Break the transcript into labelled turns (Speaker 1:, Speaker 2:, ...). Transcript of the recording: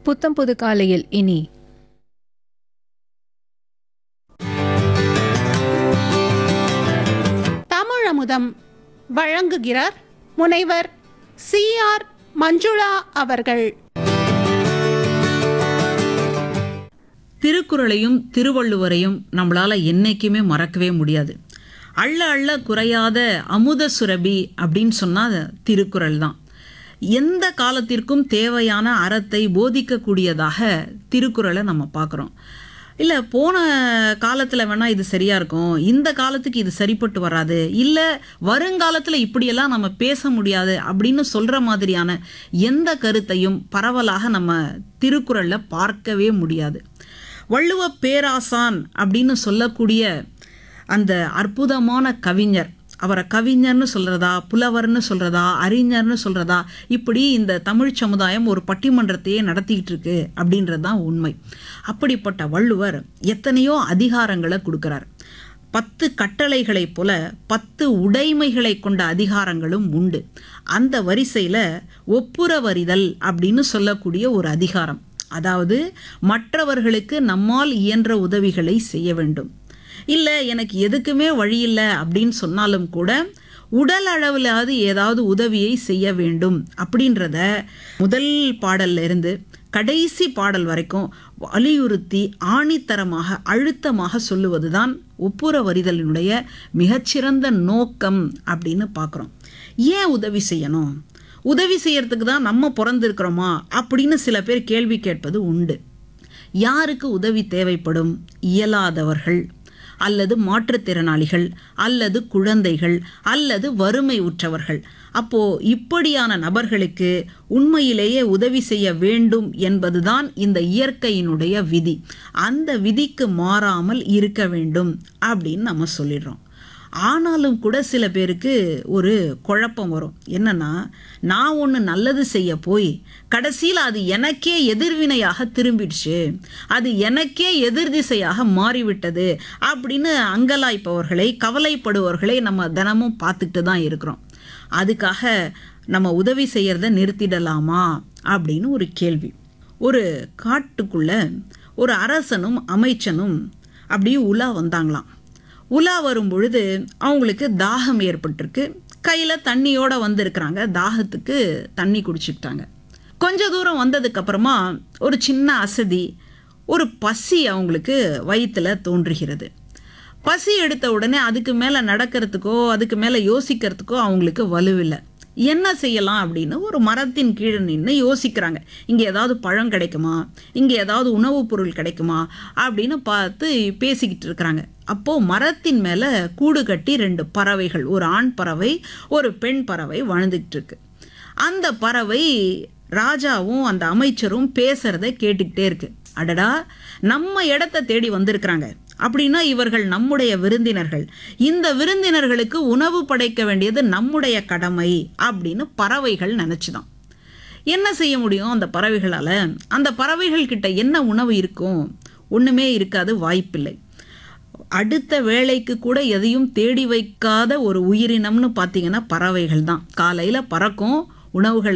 Speaker 1: புத்தம் புது காலையில் இனி
Speaker 2: தமிழமுதம் வழங்குகிறார் முனைவர் சி ஆர் மஞ்சுளா அவர்கள்
Speaker 3: திருக்குறளையும் திருவள்ளுவரையும் நம்மளால என்னைக்குமே மறக்கவே முடியாது அள்ள அள்ள குறையாத அமுத சுரபி அப்படின்னு சொன்னா அது திருக்குறள் தான் எந்த காலத்திற்கும் தேவையான அறத்தை போதிக்கக்கூடியதாக திருக்குறளை நம்ம பார்க்குறோம் இல்லை போன காலத்தில் வேணால் இது சரியாக இருக்கும் இந்த காலத்துக்கு இது சரிப்பட்டு வராது இல்லை வருங்காலத்தில் இப்படியெல்லாம் நம்ம பேச முடியாது அப்படின்னு சொல்கிற மாதிரியான எந்த கருத்தையும் பரவலாக நம்ம திருக்குறளில் பார்க்கவே முடியாது வள்ளுவ பேராசான் அப்படின்னு சொல்லக்கூடிய அந்த அற்புதமான கவிஞர் அவரை கவிஞர்னு சொல்றதா புலவர்னு சொல்றதா அறிஞர்னு சொல்றதா இப்படி இந்த தமிழ் சமுதாயம் ஒரு பட்டிமன்றத்தையே நடத்திக்கிட்டு இருக்கு அப்படின்றது தான் உண்மை அப்படிப்பட்ட வள்ளுவர் எத்தனையோ அதிகாரங்களை கொடுக்கிறார் பத்து கட்டளைகளைப் போல பத்து உடைமைகளை கொண்ட அதிகாரங்களும் உண்டு அந்த வரிசையில் ஒப்புரவறிதல் அப்படின்னு சொல்லக்கூடிய ஒரு அதிகாரம் அதாவது மற்றவர்களுக்கு நம்மால் இயன்ற உதவிகளை செய்ய வேண்டும் இல்லை எனக்கு எதுக்குமே வழி இல்லை அப்படின்னு சொன்னாலும் கூட உடல் அளவிலாவது ஏதாவது உதவியை செய்ய வேண்டும் அப்படின்றத முதல் பாடல்ல இருந்து கடைசி பாடல் வரைக்கும் வலியுறுத்தி ஆணித்தரமாக அழுத்தமாக சொல்லுவதுதான் ஒப்புரவறிதலினுடைய மிகச்சிறந்த நோக்கம் அப்படின்னு பார்க்குறோம் ஏன் உதவி செய்யணும் உதவி செய்யறதுக்கு தான் நம்ம பிறந்திருக்கிறோமா அப்படின்னு சில பேர் கேள்வி கேட்பது உண்டு யாருக்கு உதவி தேவைப்படும் இயலாதவர்கள் அல்லது மாற்றுத்திறனாளிகள் அல்லது குழந்தைகள் அல்லது வறுமை உற்றவர்கள் அப்போ இப்படியான நபர்களுக்கு உண்மையிலேயே உதவி செய்ய வேண்டும் என்பதுதான் இந்த இயற்கையினுடைய விதி அந்த விதிக்கு மாறாமல் இருக்க வேண்டும் அப்படின்னு நம்ம சொல்லிடுறோம் ஆனாலும் கூட சில பேருக்கு ஒரு குழப்பம் வரும் என்னன்னா நான் ஒன்று நல்லது செய்ய போய் கடைசியில் அது எனக்கே எதிர்வினையாக திரும்பிடுச்சு அது எனக்கே எதிர் திசையாக மாறிவிட்டது அப்படின்னு அங்கலாய்ப்பவர்களை கவலைப்படுபவர்களை நம்ம தினமும் பார்த்துக்கிட்டு தான் இருக்கிறோம் அதுக்காக நம்ம உதவி செய்யறத நிறுத்திடலாமா அப்படின்னு ஒரு கேள்வி ஒரு காட்டுக்குள்ள ஒரு அரசனும் அமைச்சனும் அப்படியே உலா வந்தாங்களாம் உலா வரும் பொழுது அவங்களுக்கு தாகம் ஏற்பட்டிருக்கு கையில் தண்ணியோட வந்திருக்கிறாங்க தாகத்துக்கு தண்ணி குடிச்சுக்கிட்டாங்க கொஞ்ச தூரம் வந்ததுக்கு அப்புறமா ஒரு சின்ன அசதி ஒரு பசி அவங்களுக்கு வயிற்றுல தோன்றுகிறது பசி எடுத்த உடனே அதுக்கு மேலே நடக்கிறதுக்கோ அதுக்கு மேலே யோசிக்கிறதுக்கோ அவங்களுக்கு வலுவில்லை என்ன செய்யலாம் அப்படின்னு ஒரு மரத்தின் கீழே நின்று யோசிக்கிறாங்க இங்கே ஏதாவது பழம் கிடைக்குமா இங்கே ஏதாவது உணவுப் பொருள் கிடைக்குமா அப்படின்னு பார்த்து பேசிக்கிட்டு இருக்கிறாங்க அப்போது மரத்தின் மேலே கூடு கட்டி ரெண்டு பறவைகள் ஒரு ஆண் பறவை ஒரு பெண் பறவை வாழ்ந்துக்கிட்டு இருக்கு அந்த பறவை ராஜாவும் அந்த அமைச்சரும் பேசுறத கேட்டுக்கிட்டே இருக்கு அடடா நம்ம இடத்த தேடி வந்திருக்கிறாங்க அப்படின்னா இவர்கள் நம்முடைய விருந்தினர்கள் இந்த விருந்தினர்களுக்கு உணவு படைக்க வேண்டியது நம்முடைய கடமை அப்படின்னு பறவைகள் நினச்சிதான் என்ன செய்ய முடியும் அந்த பறவைகளால் அந்த பறவைகள் கிட்ட என்ன உணவு இருக்கும் ஒன்றுமே இருக்காது வாய்ப்பில்லை அடுத்த வேலைக்கு கூட எதையும் தேடி வைக்காத ஒரு உயிரினம்னு பார்த்தீங்கன்னா பறவைகள் தான் காலையில் பறக்கும் உணவுகள்